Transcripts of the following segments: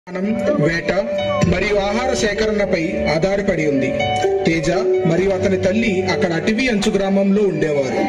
మనం వేట మరియు ఆహార సేకరణపై ఆధారపడి ఉంది తేజ మరియు అతని తల్లి అక్కడ అటవీ అంచు గ్రామంలో ఉండేవారు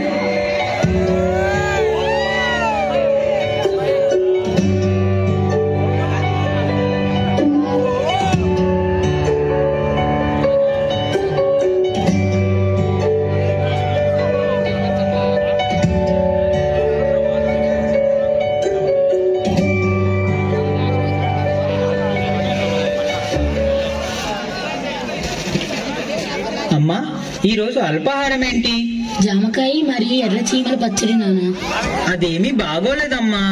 అమ్మా ఈరోజు అల్పాహారం ఏంటి జామకాయ మరియు ఎర్ర చీమల పచ్చడి నాన్న అదేమీ బాగోలేదమ్మా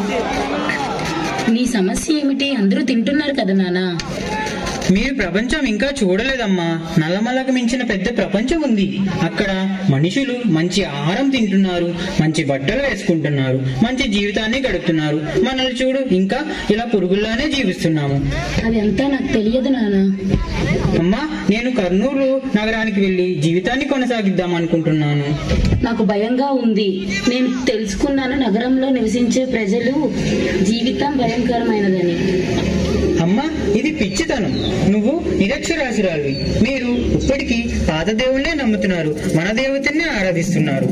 నీ సమస్య ఏమిటి అందరూ తింటున్నారు కదా నాన్న మీరు ప్రపంచం ఇంకా చూడలేదమ్మా నల్లమలకు మించిన పెద్ద ప్రపంచం ఉంది అక్కడ మనుషులు మంచి ఆహారం తింటున్నారు మంచి బట్టలు వేసుకుంటున్నారు మంచి జీవితాన్ని గడుపుతున్నారు మనల్ని చూడు ఇంకా ఇలా పురుగుల్లానే జీవిస్తున్నాము అదంతా నాకు తెలియదు నాన్న అమ్మా నేను కర్నూలు నగరానికి వెళ్లి జీవితాన్ని కొనసాగిద్దాం అనుకుంటున్నాను నాకు భయంగా ఉంది నేను తెలుసుకున్నాను నగరంలో నివసించే ప్రజలు జీవితం భయంకరమైనదని అమ్మా ఇది పిచ్చితనం నువ్వు నిరక్షరాశురాలివి మీరు ఇప్పటికీ పాత దేవుళ్ళే నమ్ముతున్నారు మన దేవతనే ఆరాధిస్తున్నారు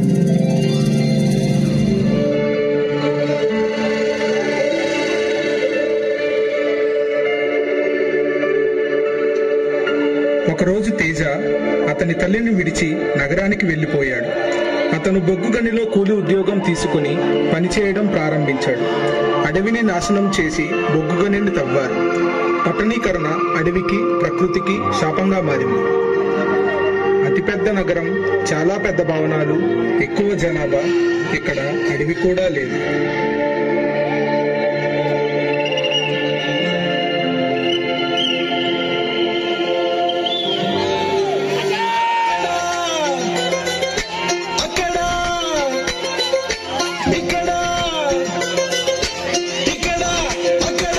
ఒకరోజు తేజ అతని తల్లిని విడిచి నగరానికి వెళ్లిపోయాడు అతను బొగ్గు గనిలో కూలి ఉద్యోగం తీసుకుని పనిచేయడం ప్రారంభించాడు అడవిని నాశనం చేసి బొగ్గు గనిని తవ్వారు పట్టణీకరణ అడవికి ప్రకృతికి శాపంగా మారింది అతిపెద్ద నగరం చాలా పెద్ద భవనాలు ఎక్కువ జనాభా ఇక్కడ అడవి కూడా లేదు అక్కడ ఇక్కడ ఇక్కడ అక్కడ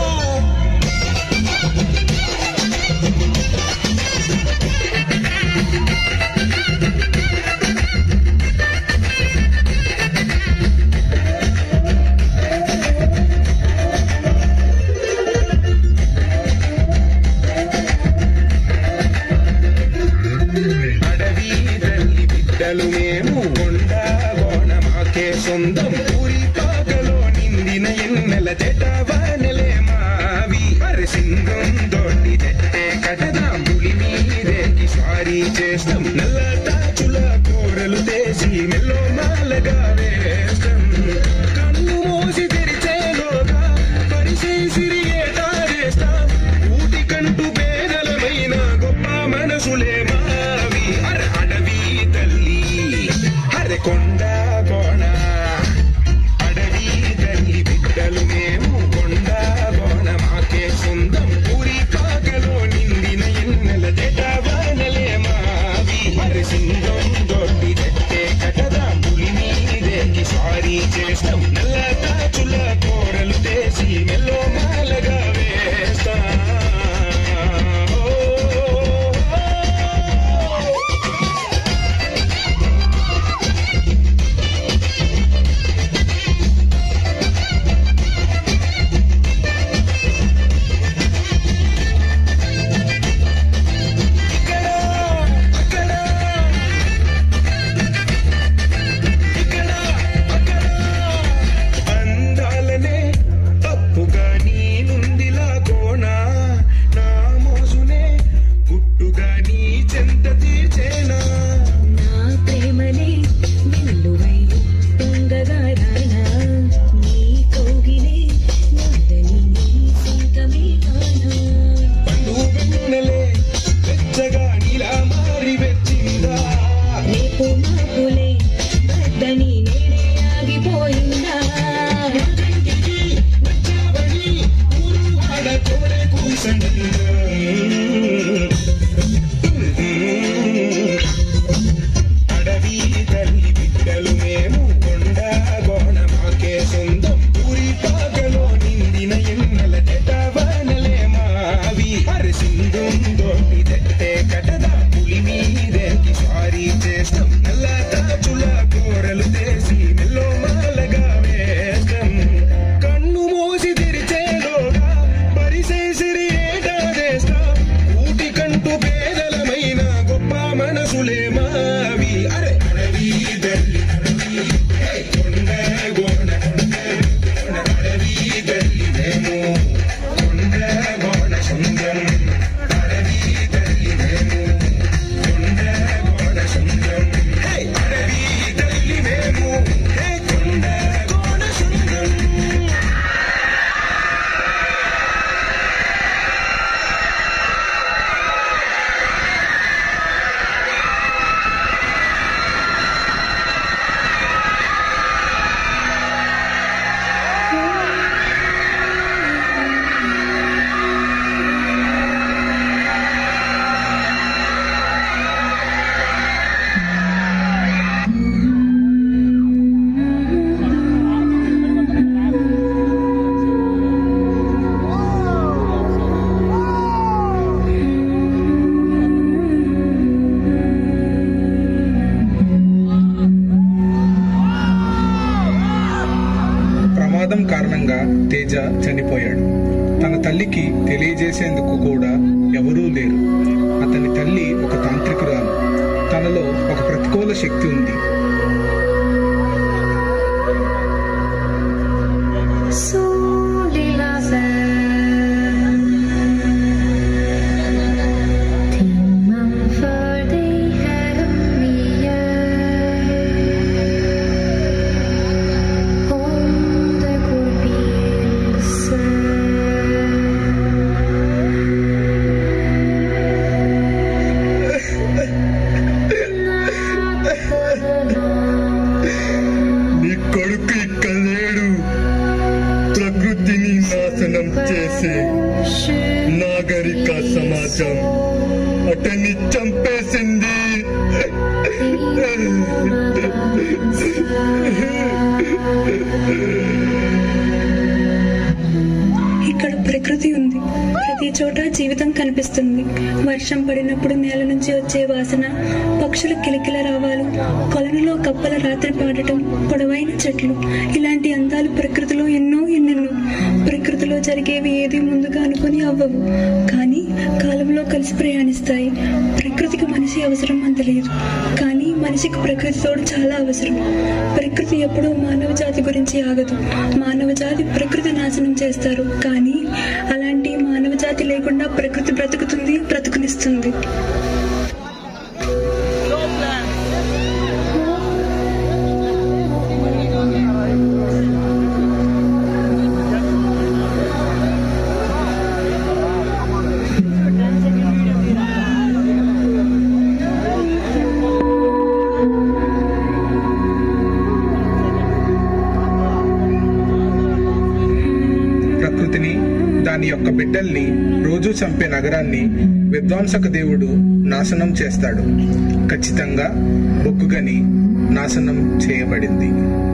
అడవి తల్లి బిడ్డలు మేము కొండ గోణ మాకే సొంతం ఊరి పాకలో నిందిన ఎన్నెల జటవానలే మావి మరి సింగం దొడ్డి జట్టే కటదా ములి మీదేకి స్వారీ చేస్తాం నల్ల తాచుల కూరలు తేసి మెల్లో మాలగా వేస్తాం కన్ను మూసి తెరిచేలోగా పరిసేసిరి ఏటారేస్తాం ఊటి కంటూ పేదలమైన గొప్ప మనసులే మావి అర అడవి తల్లి అరె కొండ కోణ అడవి తల్లి బిడ్డలు మేము కొండ కోణ మాకే సొంతం ఊరి పాకలో నిండిన ఎన్నెల జటవానలే మావి మరి సింగం దొడ్డి జట్టే కటదా పులి మీదేకి సారీ చేస్తాం నల్ల తాచుల కూరలు తేసి మెల్లో మాలగా వేస్తాం ఓ, ఓ, ఓ. ఇక్కడ అక్కడ ఇక్కడ అక్కడ అందాలనే తప్పుగా నీ నుండిలా కోణ నా మోసునే గుట్టుగా నీ చెంత తీర్చేనా నా ప్రేమనే వెల్లువై పొంగగా రానా నీ కౌగిలే నాదని నీ సొంతమే కానా పండు వెన్నెలే వెచ్చగా నీలా మారి వెచ్చిందా రేపు మాపులే బద్దని నేడే ఆగిపోయిందా ఇంటికి వచ్చావని ఊరు ఆడ తోడే కూసండిందా అడవి తల్లి బిడ్డలు మేము కొండ గోణ మాకే సొంతం ఊరి పాకలో నిండిన ఎన్నెల జటవానలే మావి అరి సింధుం దోటి జట్టే కటదా పులి మీదేకి స్వారీ చేస్తాం నల్ల తాచుల కూరలు చేసి మెల్లో మాలగా వేస్తాం కన్ను మూసి తెరిచేలోగా పరిసే తేజ చనిపోయాడు తన తల్లికి తెలియజేసేందుకు కూడా ఎవరూ లేరు అతని తల్లి ఒక తాంత్రికురాలు తనలో ఒక ప్రతికూల శక్తి ఉంది Sous les lasers, timmen för dig hemlige. Om det går vilse. నీ కొడుకు ఇక్కడ లేడు ప్రకృతిని నాశనం చేసే నాగరిక సమాజం అతన్ని చంపేసింది ఇక్కడ ప్రకృతి ఉంది ప్రతి చోట జీవితం కనిపిస్తుంది వర్షం పడినప్పుడు నేల నుంచి వచ్చే వాసన పక్షుల కిలకిల రావాలు కొలనులో కప్పల రాత్రి పాడటం పొడవైన చెట్లు ఇలాంటి అందాలు ప్రకృతిలో ఎన్నో ఎన్నెన్నో ప్రకృతిలో జరిగేవి ఏది ముందుగా అనుకుని అవ్వవు కానీ కాలంలో కలిసి ప్రయాణిస్తాయి ప్రకృతికి మనిషి అవసరం అంత లేదు కానీ మనిషికి ప్రకృతి తోడు చాలా అవసరం ప్రకృతి ఎప్పుడూ మానవ జాతి గురించి ఆగదు మానవ జాతి ప్రకృతి నాశనం చేస్తారు కానీ అలాంటి మానవ జాతి లేకుండా ప్రకృతి బ్రతుకుతుంది బ్రతుకునిస్తుంది ప్రకృతిని దాని యొక్క బిడ్డల్ని రోజు చంపే నగరాన్ని విధ్వంసక దేవుడు నాశనం చేస్తాడు ఖచ్చితంగా బొగ్గుగని నాశనం చేయబడింది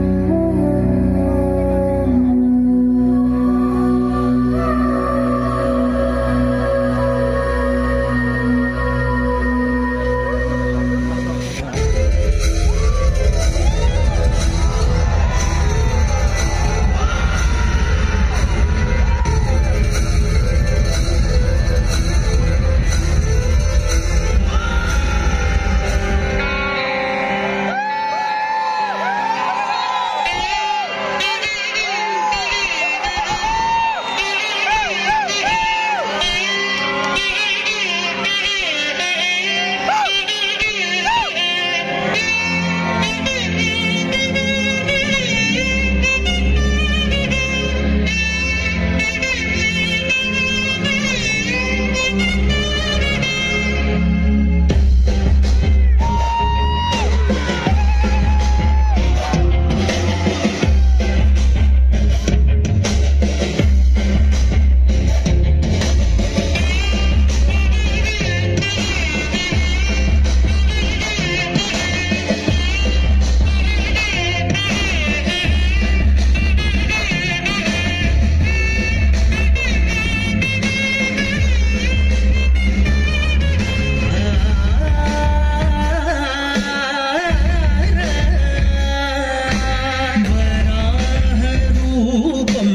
వరాహరూపం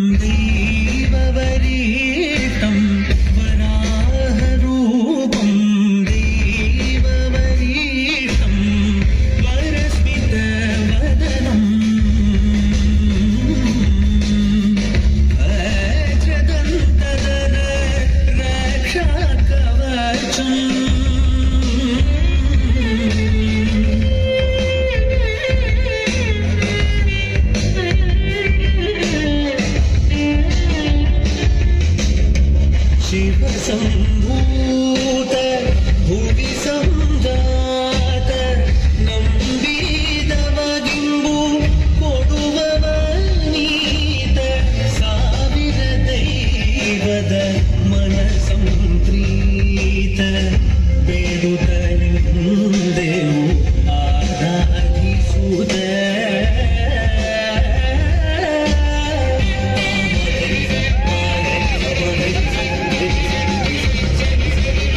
దైవవరీతం వరాహరూపం దైవవరీతం వరస్మితవదనం వజ్రదంతధర రక్షాకవచం शिव सम्भूत भुवि सञ्जात नम्बीदवगिम्बु ಕೊಡುವವನೀತ ಸಾವಿರ ದೈವದ ಮನಸಂಪ್ರೀತ ಬೇಡುತ್ತಲಿಂದೆವು ಆರಾಧಿಸುತ್ತ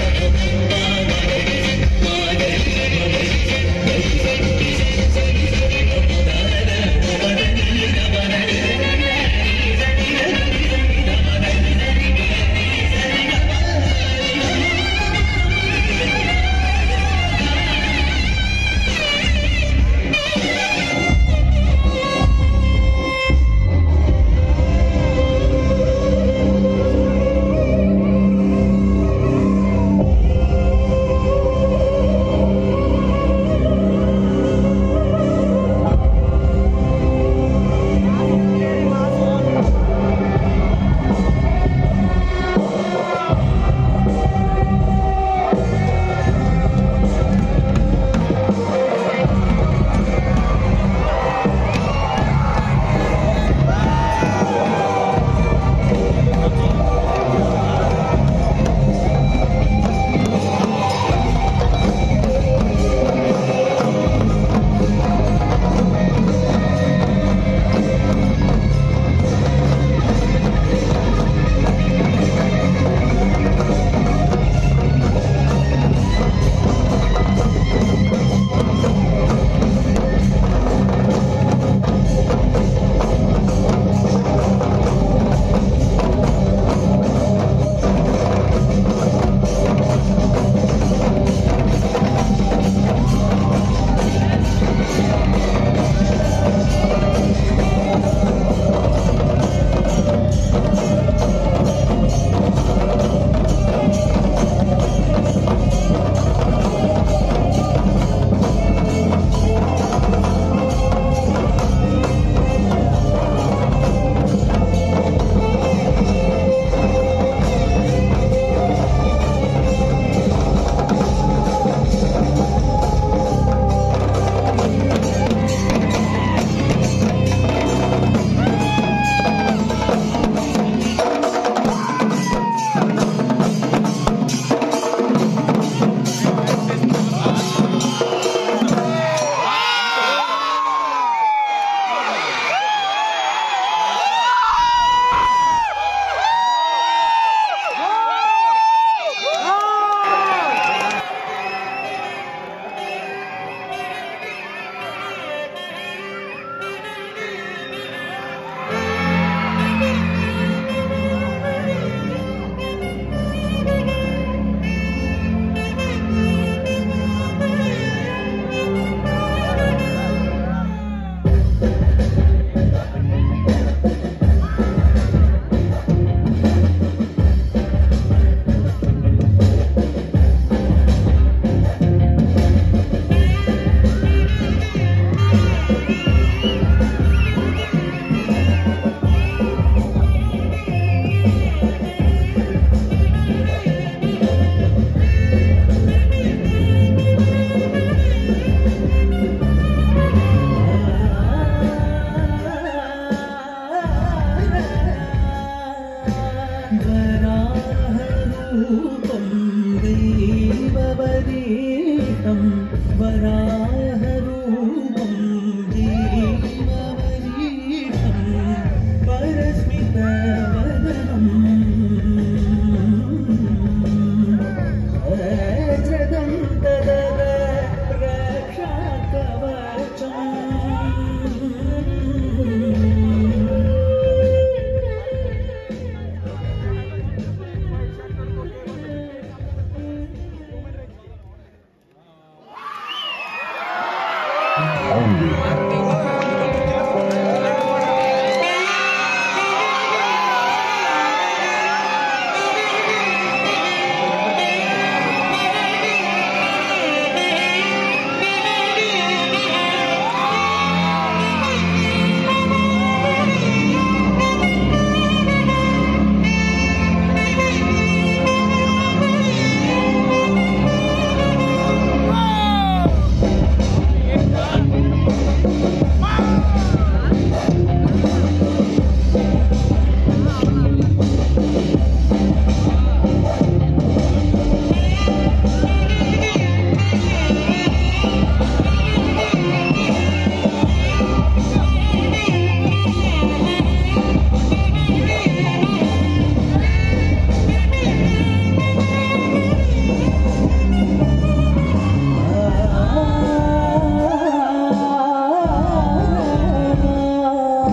వరాహరూపం దైవవరీతం వరాహరూపం దైవవరీతం పరస్మితవదనం వజ్రదం తదర రక్షాకవచం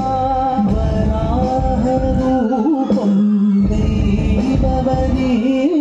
వరాహరూపం దైవవరీతం